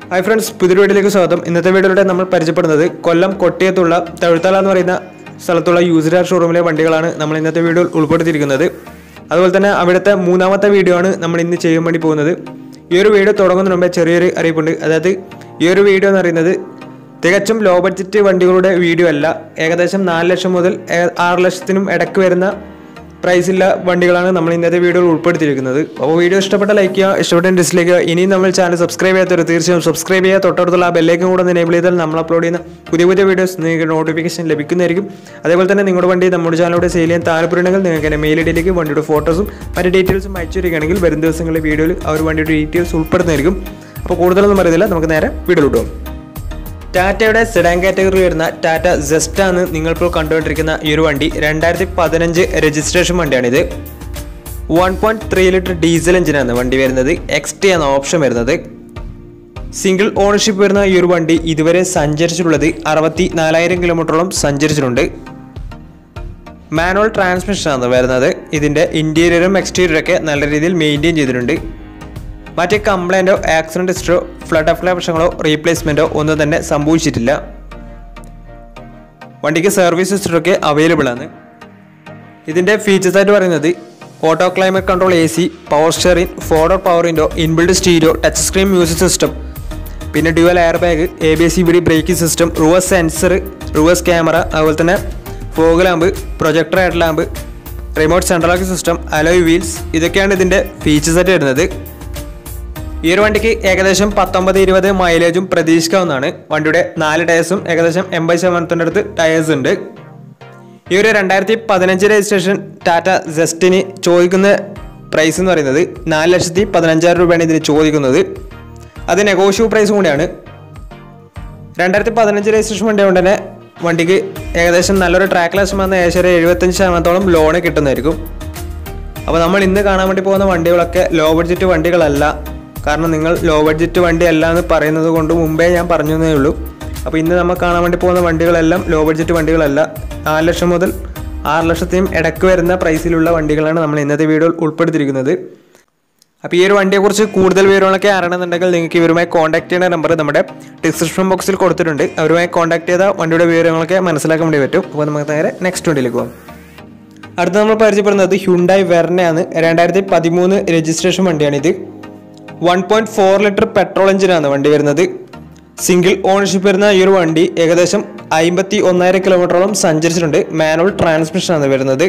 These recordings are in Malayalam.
ഹായ് ഫ്രണ്ട്സ് പുതിയൊരു വീഡിയോയിലേക്ക് സ്വാഗതം ഇന്നത്തെ വീഡിയോയിലൂടെ നമ്മൾ പരിചയപ്പെടുന്നത് കൊല്ലം കൊട്ടിയത്തുള്ള തഴുത്തല എന്ന് പറയുന്ന സ്ഥലത്തുള്ള യൂസർ ഷോറൂമിലെ വണ്ടികളാണ് നമ്മൾ ഇന്നത്തെ വീഡിയോയിൽ ഉൾപ്പെടുത്തിയിരിക്കുന്നത് അതുപോലെ തന്നെ അവിടുത്തെ മൂന്നാമത്തെ വീഡിയോ ആണ് നമ്മൾ ഇന്ന് ചെയ്യാൻ വേണ്ടി പോകുന്നത് ഈ ഒരു വീഡിയോ തുടങ്ങുന്നതിന് മുമ്പേ ചെറിയൊരു അറിയിപ്പുണ്ട് അതായത് ഈ ഒരു വീഡിയോ എന്ന് പറയുന്നത് തികച്ചും ലോ ബഡ്ജറ്റ് വണ്ടികളുടെ വീഡിയോ അല്ല ഏകദേശം നാല് ലക്ഷം മുതൽ ഏ- ആറ് ലക്ഷത്തിനും ഇടയ്ക്ക് വരുന്ന പ്രൈസില്ല വണ്ടികളാണ് നമ്മൾ ഇന്നത്തെ വീഡിയോയിൽ ഉൾപ്പെടുത്തിയിരിക്കുന്നത് അപ്പോൾ വീഡിയോ ഇഷ്ടപ്പെട്ട ലൈക്ക് ചെയ്യുക ഇഷ്ടപ്പെട്ട ഡിസ്ലൈക്ക് ചെയ്യുക ഇനിയും നമ്മൾ ചാനൽ സബ്സ്ക്രൈബ് ചെയ്യാത്തവർ തീർച്ചയായും സബ്സ്ക്രൈബ് ചെയ്യുക തൊട്ടടുത്തുള്ള ആ ബെല്ലേക്കും കൂടെ ഒന്ന് എനേബിൾ ചെയ്താൽ നമ്മൾ അപ്ലോഡ് ചെയ്യുന്ന പുതിയ പുതിയ വീഡിയോസ് നിങ്ങൾക്ക് നോട്ടിഫിക്കേഷൻ ലഭിക്കുന്നതായിരിക്കും അതേപോലെ തന്നെ നിങ്ങളുടെ വണ്ടി നമ്മുടെ ചാനലിലൂടെ സെയിൽ ചെയ്യാൻ താല്പര്യമുണ്ടെങ്കിൽ നിങ്ങൾക്ക് എൻ്റെ മെയിൽ ഐഡിയിലേക്ക് വണ്ടിയുടെ ഫോട്ടോസും മറ്റ് ഡീറ്റെയിൽസും അയച്ചു തരികയാണെങ്കിൽ വരും ദിവസങ്ങളിലെ വീഡിയോയിൽ ആ ഒരു വണ്ടിയുടെ ഡീറ്റെയിൽസ് ഉൾപ്പെടുന്നതായിരിക്കും അപ്പോൾ കൂടുതലൊന്നും പറയുന്നില്ല നമുക്ക് നേരെ വീഡിയോയിലോട്ട് പോകാം ടാറ്റയുടെ സെഡാൻ കാറ്റഗറി വരുന്ന ടാറ്റ ജസ്റ്റ് ആണ് നിങ്ങളിപ്പോൾ കണ്ടുകൊണ്ടിരിക്കുന്ന ഈ ഒരു വണ്ടി രണ്ടായിരത്തി പതിനഞ്ച് രജിസ്ട്രേഷൻ വണ്ടിയാണിത് one point three litre diesel എഞ്ചിനാണ് വണ്ടി വരുന്നത് എക്സ് ടി എന്ന ഓപ്ഷൻ വരുന്നത് സിംഗിൾ ഓണർഷിപ്പ് വരുന്ന ഈ ഒരു വണ്ടി ഇതുവരെ സഞ്ചരിച്ചിട്ടുള്ളത് അറുപത്തി നാലായിരം കിലോമീറ്ററോളം സഞ്ചരിച്ചിട്ടുണ്ട് മാനുവൽ ട്രാൻസ്മിഷനാണ് വരുന്നത് ഇതിൻ്റെ ഇൻറ്റീരിയറും എക്സ്റ്റീരിയറും ഒക്കെ നല്ല രീതിയിൽ മെയിൻറ്റെയിൻ ചെയ്തിട്ടുണ്ട് മറ്റ് കംപ്ലൈൻറ്റോ ആക്സിഡൻറ്റ് ഹിസ്റ്ററോ ഫ്ലഡ് ഓഫ് പ്രശ്നങ്ങളോ റീപ്ലേസ്മെൻറ്റോ ഒന്നും തന്നെ സംഭവിച്ചിട്ടില്ല വണ്ടിക്ക് സർവീസ് ഹിസ്റ്ററൊക്കെ അവൈലബിൾ ആണ് ഇതിൻ്റെ ഫീച്ചേഴ്സ് ആയിട്ട് പറയുന്നത് auto climate control A C power steering four door power window inbuilt stereo touch screen music system പിന്നെ dual air bag A B S C B D braking system reverse sensor reverse camera അതുപോലെ തന്നെ fog lamp projector head lamp remote central lock system alloy wheels ഇതൊക്കെയാണ് ഇതിൻ്റെ ഫീച്ചേഴ്സ് ആയിട്ട് വരുന്നത് ഈ ഒരു വണ്ടിക്ക് ഏകദേശം പത്തൊമ്പത് ഇരുപത് മൈലേജും പ്രതീക്ഷിക്കാവുന്നതാണ് വണ്ടിയുടെ നാല് ടയേഴ്സും ഏകദേശം എൺപത് ശതമാനത്തിൻ്റെ അടുത്ത് ടയേഴ്സ് ഉണ്ട് ഈ ഒരു രണ്ടായിരത്തി പതിനഞ്ച് രജിസ്ട്രേഷൻ ടാറ്റ ജസ്റ്റിന് ചോദിക്കുന്ന പ്രൈസ് എന്ന് പറയുന്നത് നാല് ലക്ഷത്തി പതിനഞ്ചായിരം രൂപയാണ് ഇതിന് ചോദിക്കുന്നത് അത് നെഗോഷ്യബിൾ പ്രൈസ് കൂടിയാണ് രണ്ടായിരത്തി പതിനഞ്ച് രജിസ്ട്രേഷൻ വണ്ടി കൊണ്ട് തന്നെ വണ്ടിക്ക് ഏകദേശം നല്ലൊരു ട്രാക്ക് ലക്ഷം വന്ന ഏകദേശം ഒരു എഴുപത്തഞ്ച് ശതമാനത്തോളം ലോണ് കിട്ടുന്നതായിരിക്കും അപ്പോൾ നമ്മൾ ഇന്ന് കാണാൻ വേണ്ടി പോകുന്ന വണ്ടികളൊക്കെ ലോ ബഡ്ജറ്റ് വണ്ടികളല്ല കാരണം നിങ്ങൾ ലോ ബഡ്ജറ്റ് വണ്ടി അല്ല എന്ന് പറയുന്നത് കൊണ്ട് മുമ്പേ ഞാൻ പറഞ്ഞു എന്നേ ഉള്ളൂ അപ്പോൾ ഇന്ന് നമ്മൾ കാണാൻ വേണ്ടി പോകുന്ന വണ്ടികളെല്ലാം ലോ ബഡ്ജറ്റ് വണ്ടികളല്ല നാല് ലക്ഷം മുതൽ ആറ് ലക്ഷത്തെയും ഇടയ്ക്ക് വരുന്ന പ്രൈസിലുള്ള വണ്ടികളാണ് നമ്മൾ ഇന്നത്തെ വീഡിയോയിൽ ഉൾപ്പെടുത്തിയിരിക്കുന്നത് അപ്പോൾ ഈ ഒരു വണ്ടിയെക്കുറിച്ച് കൂടുതൽ വിവരങ്ങളൊക്കെ അറിയണമെന്നുണ്ടെങ്കിൽ നിങ്ങൾക്ക് ഇവരുമായി കോൺടാക്ട് ചെയ്യുന്ന നമ്പർ നമ്മുടെ ഡിസ്ക്രിപ്ഷൻ ബോക്സിൽ കൊടുത്തിട്ടുണ്ട് അവരുമായി കോൺടാക്ട് ചെയ്താൽ വണ്ടിയുടെ വിവരങ്ങളൊക്കെ മനസ്സിലാക്കാൻ വേണ്ടി പറ്റും അപ്പോൾ നമുക്ക് നേരെ നെക്സ്റ്റ് വണ്ടിയിലേക്ക് പോകാം അടുത്ത നമ്മൾ പരിചയപ്പെടുന്നത് ഹ്യുണ്ടായി വെർണയാണ് രണ്ടായിരത്തി പതിമൂന്ന് രജിസ്ട്രേഷൻ വണ്ടിയാണിത് one point four litre petrol എഞ്ചിനാണ് വണ്ടി വരുന്നത് സിംഗിൾ ഓണർഷിപ്പ് വരുന്ന ഈ ഒരു വണ്ടി ഏകദേശം അമ്പത്തി ഒന്നായിരം കിലോമീറ്ററോളം സഞ്ചരിച്ചിട്ടുണ്ട് മാനുവൽ ട്രാൻസ്മിഷനാണ് വരുന്നത്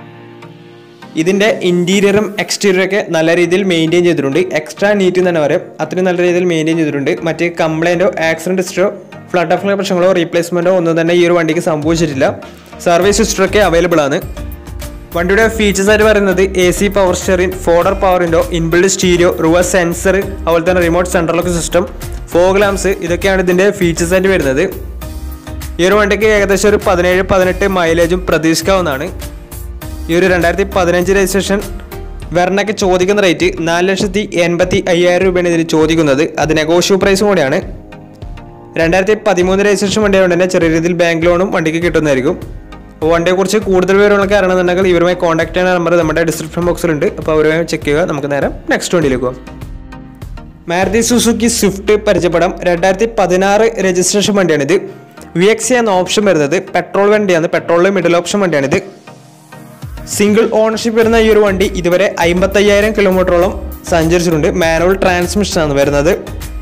ഇതിന്റെ ഇന്റീരിയറും എക്സ്റ്റീരിയറും ഒക്കെ നല്ല രീതിയിൽ മെയിൻറ്റെയിൻ ചെയ്തിട്ടുണ്ട് എക്സ്ട്രാ നീറ്റ് എന്ന് തന്നെ പറയാം അത്രയും നല്ല രീതിയിൽ മെയിൻറ്റെയിൻ ചെയ്തിട്ടുണ്ട് മറ്റ് കംപ്ലൈൻറ്റോ ആക്സിഡന്റ് ഹിസ്റ്ററോ ഫ്ലഡ് ഓഫ് പ്രശ്നങ്ങളോ റീപ്ലേസ്മെന്റോ ഒന്നും തന്നെ ഈ ഒരു വണ്ടിക്ക് സംഭവിച്ചിട്ടില്ല സർവീസ് ഹിസ്റ്ററൊക്കെ അവൈലബിൾ ആണ് വണ്ടിയുടെ ഫീച്ചേഴ്സ് ആയിട്ട് പറയുന്നത് A C power steering four door power window inbuilt stereo reverse sensor അതുപോലെ തന്നെ remote central lock system fog lamps ഇതൊക്കെയാണ് ഇതിന്റെ ഫീച്ചേഴ്സ് ആയിട്ട് വരുന്നത് ഈ ഒരു വണ്ടിക്ക് ഏകദേശം ഒരു പതിനേഴ് പതിനെട്ട് മൈലേജും പ്രതീക്ഷിക്കാവുന്നതാണ് ഈ ഒരു രണ്ടായിരത്തി പതിനഞ്ച് രജിസ്ട്രേഷൻ വെർണയ്ക്ക് ചോദിക്കുന്ന റേറ്റ് നാല് ലക്ഷത്തി എൺപത്തി അയ്യായിരം രൂപയാണ് ഇതിന് ചോദിക്കുന്നത് അത് നെഗോഷ്യബിൾ പ്രൈസും കൂടിയാണ് രണ്ടായിരത്തി പതിമൂന്ന് രജിസ്ട്രേഷൻ വണ്ടി ആയതുകൊണ്ട് തന്നെ ചെറിയ രീതിയിൽ ബാങ്ക് ലോണും വണ്ടിക്ക് കിട്ടുന്നതായിരിക്കും അപ്പോൾ വണ്ടിയെക്കുറിച്ച് കൂടുതൽ വിവരങ്ങളൊക്കെ അറിയണമെന്നുണ്ടെങ്കിൽ ഇവരുമായി കോൺടാക്ട് ചെയ്യുന്ന നമ്പർ നമ്മുടെ ഡിസ്ക്രിപ്ഷൻ ബോക്സിലുണ്ട് അപ്പോൾ അവരുമായി ചെക്ക് ചെയ്യുക നമുക്ക് നേരെ നെക്സ്റ്റ് വണ്ടിയിലേക്ക് പോകാം മാരുതി സുസുക്കി സ്വിഫ്റ്റ് പരിചയപ്പെടാം രണ്ടായിരത്തി പതിനാറ് രജിസ്ട്രേഷൻ വണ്ടിയാണിത് വി എക്സ് എന്ന ഓപ്ഷൻ വരുന്നത് പെട്രോൾ വണ്ടിയാണ് പെട്രോളിൽ മിഡിൽ ഓപ്ഷൻ വണ്ടിയാണിത് സിംഗിൾ ഓണർഷിപ്പ് വരുന്ന ഈ ഒരു വണ്ടി ഇതുവരെ അമ്പത്തയ്യായിരം കിലോമീറ്ററോളം സഞ്ചരിച്ചിട്ടുണ്ട് മാനുവൽ ട്രാൻസ്മിഷനാണ് വരുന്നത്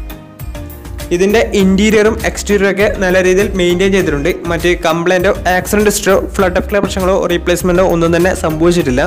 ഇതിന്റെ ഇന്റീരിയറും എക്സ്റ്റീരിയറും ഒക്കെ നല്ല രീതിയിൽ മെയിൻറ്റെയിൻ ചെയ്തിട്ടുണ്ട് മറ്റ് കംപ്ലൈൻറ്റോ ആക്സിഡന്റ് ഹിസ്റ്ററോ ഫ്ലഡ് ഓഫ് പ്രശ്നങ്ങളോ റീപ്ലേസ്മെന്റോ ഒന്നും തന്നെ സംഭവിച്ചിട്ടില്ല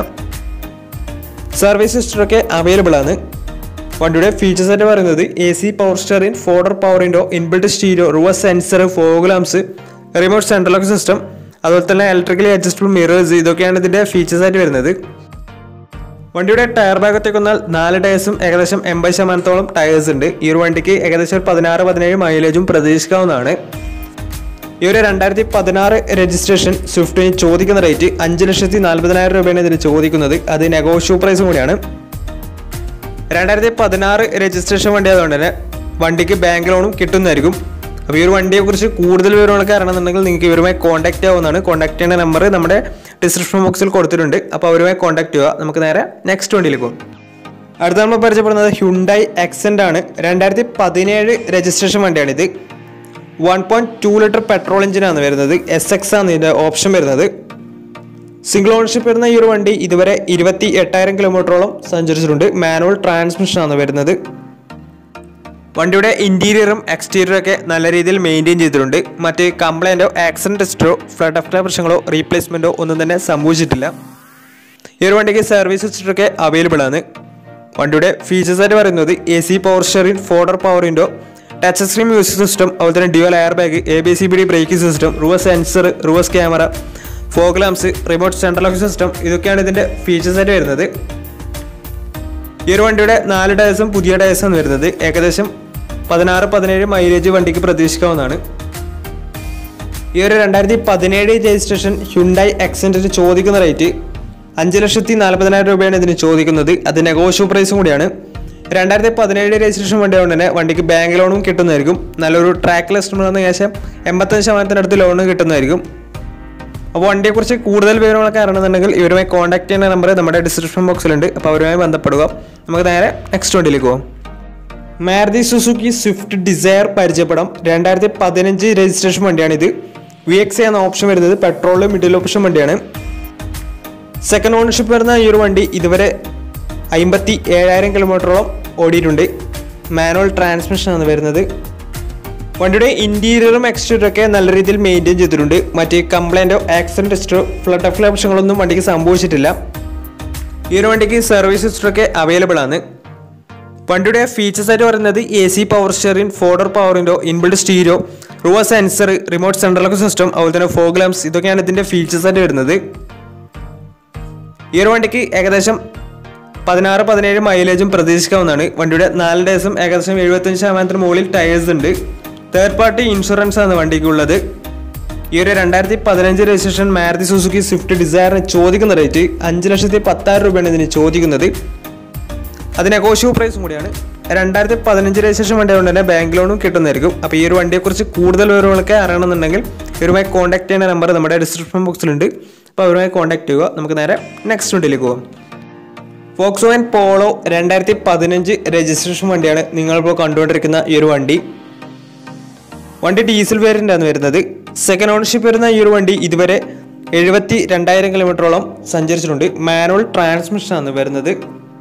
സർവീസ് ഹിസ്റ്ററൊക്കെ അവൈലബിൾ ആണ് വണ്ടിയുടെ ഫീച്ചേഴ്സ് ആയിട്ട് പറയുന്നത് A C power steering four door power window inbuilt stereo reverse sensor fog lamps remote central lock system അതുപോലെ തന്നെ ഇലക്ട്രിക്കലി അഡ്ജസ്റ്റബിൾ മിറേഴ്സ് ഇതൊക്കെയാണ് ഇതിന്റെ ഫീച്ചേഴ്സ് ആയിട്ട് വരുന്നത് വണ്ടിയുടെ ടയർ ഭാഗത്തേക്ക് വന്നാൽ നാല് ടയേഴ്സും ഏകദേശം എൺപത് ശതമാനത്തോളം ടയേഴ്സ് ഉണ്ട് ഈ ഒരു വണ്ടിക്ക് ഏകദേശം ഒരു പതിനാറ് പതിനേഴ് മൈലേജും പ്രതീക്ഷിക്കാവുന്നതാണ് ഈ ഒരു രണ്ടായിരത്തി പതിനാറ് രജിസ്ട്രേഷൻ സ്വിഫ്റ്റിന് ചോദിക്കുന്ന റേറ്റ് അഞ്ച് ലക്ഷത്തി നാൽപ്പതിനായിരം രൂപയാണ് ഇതിന് ചോദിക്കുന്നത് അത് നെഗോഷ്യബിൾ പ്രൈസും കൂടിയാണ് രണ്ടായിരത്തി പതിനാറ് രജിസ്ട്രേഷൻ വണ്ടി ആയതുകൊണ്ട് തന്നെ വണ്ടിക്ക് ബാങ്ക് ലോണും കിട്ടുന്നതായിരിക്കും അപ്പോൾ ഈ ഒരു വണ്ടിയെക്കുറിച്ച് കൂടുതൽ വിവരങ്ങളൊക്കെ അറിയണമെന്നുണ്ടെങ്കിൽ നിങ്ങൾക്ക് ഇവരുമായി കോൺടാക്ട് ആവുന്നതാണ് കോൺടാക്ട് ചെയ്യുന്ന നമ്പർ നമ്മുടെ ഡിസ്ക്രിപ്ഷൻ ബോക്സിൽ കൊടുത്തിട്ടുണ്ട് അപ്പോൾ അവരുമായി കോൺടാക്ട് ചെയ്യുക നമുക്ക് നേരെ നെക്സ്റ്റ് വണ്ടിയിലേക്ക് പോകും അടുത്ത നമ്മൾ പരിചയപ്പെടുന്നത് ഹ്യുണ്ടായി എക്സെൻ്റ് ആണ് രണ്ടായിരത്തി പതിനേഴ് രജിസ്ട്രേഷൻ വണ്ടിയാണിത് one point two litre petrol എഞ്ചിനാണ് വരുന്നത് എസ് എക്സ് ആണ് ഇതിൻ്റെ ഓപ്ഷൻ വരുന്നത് സിംഗിൾ ഓണർഷിപ്പ് വരുന്ന ഈ ഒരു വണ്ടി ഇതുവരെ ഇരുപത്തി എട്ടായിരം കിലോമീറ്ററോളം സഞ്ചരിച്ചിട്ടുണ്ട് മാനുവൽ ട്രാൻസ്മിഷനാണ് വരുന്നത് വണ്ടിയുടെ ഇന്റീരിയറും എക്സ്റ്റീരിയറും ഒക്കെ നല്ല രീതിയിൽ മെയിൻറ്റെയിൻ ചെയ്തിട്ടുണ്ട് മറ്റ് കംപ്ലൈൻറ്റോ ആക്സിഡൻറ്റ് ടെസ്റ്റോ ഫ്ലഡ് അഫ്റ്റർ പ്രശ്നങ്ങളോ റീപ്ലേസ്മെൻറ്റോ ഒന്നും തന്നെ സംഭവിച്ചിട്ടില്ല ഈ ഒരു വണ്ടിക്ക് സർവീസ് ഹിസ്റ്ററൊക്കെ അവൈലബിൾ ആണ് വണ്ടിയുടെ ഫീച്ചേഴ്സ് ആയിട്ട് പറയുന്നത് A C power steering four door power window touch screen music system അതുപോലെ തന്നെ dual air bag A B C B D braking system reverse sensor reverse camera fog lamps remote central lock system ഇതൊക്കെയാണ് ഇതിൻ്റെ ഫീച്ചേഴ്സ് ആയിട്ട് വരുന്നത് ഈ ഒരു വണ്ടിയുടെ നാല് ടയേഴ്സും പുതിയ ടയേഴ്സാണ് വരുന്നത് ഏകദേശം പതിനാറ് പതിനേഴ് മൈലേജ് വണ്ടിക്ക് പ്രതീക്ഷിക്കാവുന്നതാണ് ഈ ഒരു രണ്ടായിരത്തി പതിനേഴ് രജിസ്ട്രേഷൻ ഹ്യുണ്ടായി എക്സെൻറ്റിന് ചോദിക്കുന്ന റേറ്റ് അഞ്ച് ലക്ഷത്തി നാൽപ്പതിനായിരം രൂപയാണ് ഇതിന് ചോദിക്കുന്നത് അത് നെഗോഷ്യബിൾ പ്രൈസും കൂടിയാണ് രണ്ടായിരത്തി പതിനേഴ് രജിസ്ട്രേഷൻ വണ്ടി ആയതുകൊണ്ട് തന്നെ വണ്ടിക്ക് ബാങ്ക് ലോണും കിട്ടുന്നതായിരിക്കും നല്ലൊരു ട്രാക്ക് ലിസ്റ്റ് വന്ന ശേഷം എൺപത്തഞ്ച് ശതമാനത്തിനടുത്ത് ലോണ് കിട്ടുന്നതായിരിക്കും അപ്പോൾ വണ്ടിയെക്കുറിച്ച് കൂടുതൽ വിവരങ്ങളൊക്കെ അറിയണമെന്നുണ്ടെങ്കിൽ ഇവരുമായി കോൺടാക്ട് ചെയ്യുന്ന നമ്പർ നമ്മുടെ ഡിസ്ക്രിപ്ഷൻ ബോക്സിലുണ്ട് അപ്പോൾ അവരുമായി ബന്ധപ്പെടുക നമുക്ക് നേരെ നെക്സ്റ്റ് വണ്ടിയിലേക്ക് പോകാം മാരുതി സുസുക്കി സ്വിഫ്റ്റ് ഡിസയർ പരിചയപ്പെടാം രണ്ടായിരത്തി പതിനഞ്ച് രജിസ്ട്രേഷൻ വണ്ടിയാണിത് വി എക്സ് എന്ന ഓപ്ഷൻ വരുന്നത് പെട്രോൾ മിഡിൽ ഓപ്ഷൻ വണ്ടിയാണ് സെക്കൻഡ് ഓണർഷിപ്പ് വരുന്ന ഈ ഒരു വണ്ടി ഇതുവരെ അമ്പത്തി ഏഴായിരം കിലോമീറ്ററോളം ഓടിയിട്ടുണ്ട് മാനുവൽ ട്രാൻസ്മിഷനാണ് വരുന്നത് വണ്ടിയുടെ ഇന്റീരിയറും എക്സ്റ്റീരിയറും ഒക്കെ നല്ല രീതിയിൽ മെയിൻറ്റെയിൻ ചെയ്തിട്ടുണ്ട് മറ്റ് കംപ്ലൈൻറ്റോ ആക്സിഡൻറ്റ് ടെസ്റ്റോ ഫ്ലഡ് ഓഫ് ഓപ്ഷങ്ങളൊന്നും വണ്ടിക്ക് സംഭവിച്ചിട്ടില്ല ഈ ഒരു വണ്ടിക്ക് സർവീസ് ഹിസ്റ്ററൊക്കെ അവൈലബിൾ ആണ് വണ്ടിയുടെ ഫീച്ചേഴ്സ് ആയിട്ട് പറയുന്നത് A C power steering four door power window inbuilt stereo റുവ sensor remote central lock system അതുപോലെ തന്നെ ഫോഗ് ലാംസ് ഇതൊക്കെയാണ് ഇതിൻ്റെ ഫീച്ചേഴ്സ് ആയിട്ട് വരുന്നത് ഈ ഒരു വണ്ടിക്ക് ഏകദേശം പതിനാറ് പതിനേഴ് മൈലേജും പ്രതീക്ഷിക്കാവുന്നതാണ് വണ്ടിയുടെ നാല് ഡേയ്സും ഏകദേശം എഴുപത്തഞ്ച് ശതമാനത്തിന് മുകളിൽ ടയേഴ്സ് ഉണ്ട് തേർഡ് പാർട്ടി ഇൻഷുറൻസ് ആണ് വണ്ടിക്കുള്ളത് ഈ ഒരു രണ്ടായിരത്തി പതിനഞ്ച് രജിസ്ട്രേഷൻ മാരുതി സുസുക്കി സ്വിഫ്റ്റ് ഡിസയറിന് ചോദിക്കുന്ന റേറ്റ് അഞ്ച് ലക്ഷത്തി പത്തായിരം രൂപയാണ് ഇതിന് ചോദിക്കുന്നത് അത് നെഗോഷ്യബിൾ പ്രൈസും കൂടിയാണ് രണ്ടായിരത്തി പതിനഞ്ച് രജിസ്ട്രേഷൻ വണ്ടി കൊണ്ട് തന്നെ ബാങ്ക് ലോണും കിട്ടുന്നതായിരിക്കും അപ്പോൾ ഈ ഒരു വണ്ടിയെക്കുറിച്ച് കൂടുതൽ വിവരങ്ങളൊക്കെ അറിയണമെന്നുണ്ടെങ്കിൽ ഇവരുമായി കോൺടാക്ട് ചെയ്യുന്ന നമ്പർ നമ്മുടെ ഡിസ്ക്രിപ്ഷൻ ബോക്സിലുണ്ട് അപ്പോൾ അവരുമായി കോൺടാക്ട് ചെയ്യുക നമുക്ക് നേരെ നെക്സ്റ്റ് വണ്ടിയിലേക്ക് പോകാം ഫോക്സ് വാൻ പോളോ രണ്ടായിരത്തി പതിനഞ്ച് രജിസ്ട്രേഷൻ വണ്ടിയാണ് നിങ്ങളിപ്പോൾ കണ്ടുകൊണ്ടിരിക്കുന്ന ഈ ഒരു വണ്ടി വണ്ടി ഡീസൽ വേരിയൻ്റ് ആണ് വരുന്നത് സെക്കൻഡ് ഓണർഷിപ്പ് വരുന്ന ഈ ഒരു വണ്ടി ഇതുവരെ എഴുപത്തി രണ്ടായിരം കിലോമീറ്ററോളം സഞ്ചരിച്ചിട്ടുണ്ട് മാനുവൽ ട്രാൻസ്മിഷൻ ആണ് വരുന്നത്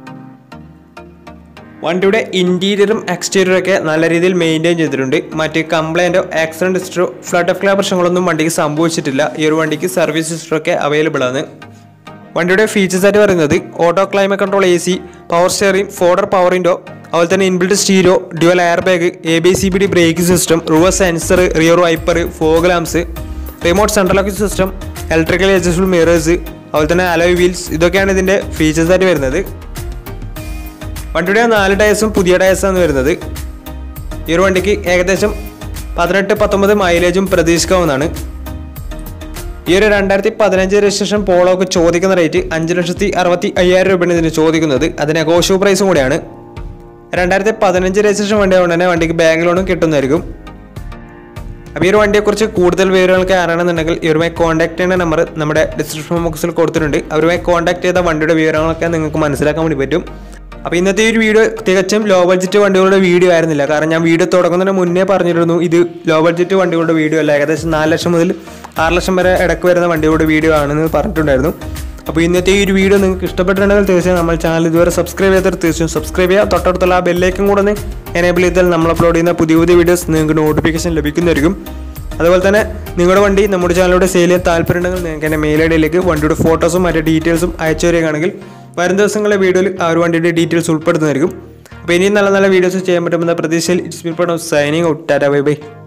വണ്ടിയുടെ ഇന്റീരിയറും എക്സ്റ്റീരിയറും ഒക്കെ നല്ല രീതിയിൽ മെയിൻറ്റെയിൻ ചെയ്തിട്ടുണ്ട് മറ്റ് കംപ്ലൈൻറ്റോ ആക്സിഡൻറ്റ് ഹിസ്റ്ററോ ഫ്ലഡ് ഓഫ് പ്രശ്നങ്ങളൊന്നും വണ്ടിക്ക് സംഭവിച്ചിട്ടില്ല ഈ ഒരു വണ്ടിക്ക് സർവീസ് ഹിസ്റ്ററൊക്കെ അവൈലബിൾ ആണ് വണ്ടിയുടെ ഫീച്ചേഴ്സ് ആയിട്ട് പറയുന്നത് auto climate control A C power steering four door power window അതുപോലെ തന്നെ inbuilt stereo dual air bag A B C B D braking system reverse sensor rear wiper fog lamps remote central locking system electrical adjustable mirrors അതുപോലെ തന്നെ അലോയ് വീൽസ് ഇതൊക്കെയാണ് ഇതിൻ്റെ ഫീച്ചേഴ്സ് ആയിട്ട് വരുന്നത് വണ്ടിയുടെ നാല് ടയേഴ്സും പുതിയ ടയേഴ്സാണ് വരുന്നത് ഈ ഒരു വണ്ടിക്ക് ഏകദേശം പതിനെട്ട് പത്തൊമ്പത് മൈലേജും പ്രതീക്ഷിക്കാവുന്നതാണ് ഈ ഒരു രണ്ടായിരത്തി പതിനഞ്ച് രജിസ്ട്രേഷൻ പോളോക്ക് ചോദിക്കുന്ന റേറ്റ് അഞ്ച് ലക്ഷത്തി അറുപത്തി അയ്യായിരം രൂപയാണ് ഇതിന് ചോദിക്കുന്നത് അത് നെഗോഷ്യബിൾ പ്രൈസും കൂടിയാണ് രണ്ടായിരത്തി പതിനഞ്ച് രജിസ്ട്രേഷൻ വണ്ടി ആയതുകൊണ്ട് തന്നെ വണ്ടിക്ക് ബാങ്ക് ലോണും കിട്ടുന്നതായിരിക്കും അപ്പോൾ ഈ ഒരു വണ്ടിയെക്കുറിച്ച് കൂടുതൽ വിവരങ്ങൾക്ക് അറിയണമെന്നുണ്ടെങ്കിൽ ഇവരുമായി കോൺടാക്ട് ചെയ്യുന്ന നമ്പർ നമ്മുടെ ഡിസ്ക്രിപ്ഷൻ ബോക്സിൽ കൊടുത്തിട്ടുണ്ട് അവരുമായി കോൺടാക്ട് ചെയ്ത വണ്ടിയുടെ വിവരങ്ങളൊക്കെ നിങ്ങൾക്ക് മനസ്സിലാക്കാൻ വേണ്ടി പറ്റും അപ്പോൾ ഇന്നത്തെ ഈ ഒരു വീഡിയോ തികച്ചും ലോ ബഡ്ജറ്റ് വണ്ടികളുടെ വീഡിയോ ആയിരുന്നില്ല കാരണം ഞാൻ വീഡിയോ തുടങ്ങുന്നതിന് മുന്നേ പറഞ്ഞിരുന്നു ഇത് ലോ ബഡ്ജറ്റ് വണ്ടികളുടെ വീഡിയോ അല്ല ഏകദേശം നാല് ലക്ഷം മുതൽ ആറ് ലക്ഷം വരെ ഇടയ്ക്ക് വരുന്ന വണ്ടികളുടെ വീഡിയോ ആണെന്ന് പറഞ്ഞിട്ടുണ്ടായിരുന്നു അപ്പോൾ ഇന്നത്തെ ഈ ഒരു വീഡിയോ നിങ്ങൾക്ക് ഇഷ്ടപ്പെട്ടിട്ടുണ്ടെങ്കിൽ തീർച്ചയായും നമ്മൾ ചാനൽ ഇതുവരെ സബ്സ്ക്രൈബ് ചെയ്തിട്ട് തീർച്ചയായും സബ്സ്ക്രൈബ് ചെയ്യുക തൊട്ടടുത്തുള്ള ആ ബെല്ലേക്കും കൂടെ ഒന്ന് എനേബിൾ ചെയ്താൽ നമ്മൾ അപ്ലോഡ് ചെയ്യുന്ന പുതിയ പുതിയ വീഡിയോസ് നിങ്ങൾക്ക് നോട്ടിഫിക്കേഷൻ ലഭിക്കുന്നതായിരിക്കും അതുപോലെ തന്നെ നിങ്ങളുടെ വണ്ടി നമ്മുടെ ചാനലിലൂടെ സെയിൽ ചെയ്യാൻ താല്പര്യമുണ്ടെങ്കിൽ നിങ്ങൾക്ക് എൻ്റെ മെയിൽ ഐ ഡിയിലേക്ക് വണ്ടിയുടെ ഫോട്ടോസും മറ്റു ഡീറ്റെയിൽസും അയച്ചു തരികയാണെങ്കിൽ വരും ദിവസങ്ങളിലെ വീഡിയോയിൽ ആ ഒരു വണ്ടിയുടെ ഡീറ്റെയിൽസ് ഉൾപ്പെടുത്തുന്നതായിരിക്കും അപ്പോൾ ഇനിയും നല്ല നല്ല വീഡിയോസ് ചെയ്യാൻ പറ്റുമെന്ന പ്രതീക്ഷയിൽ it's me signing out tata bye by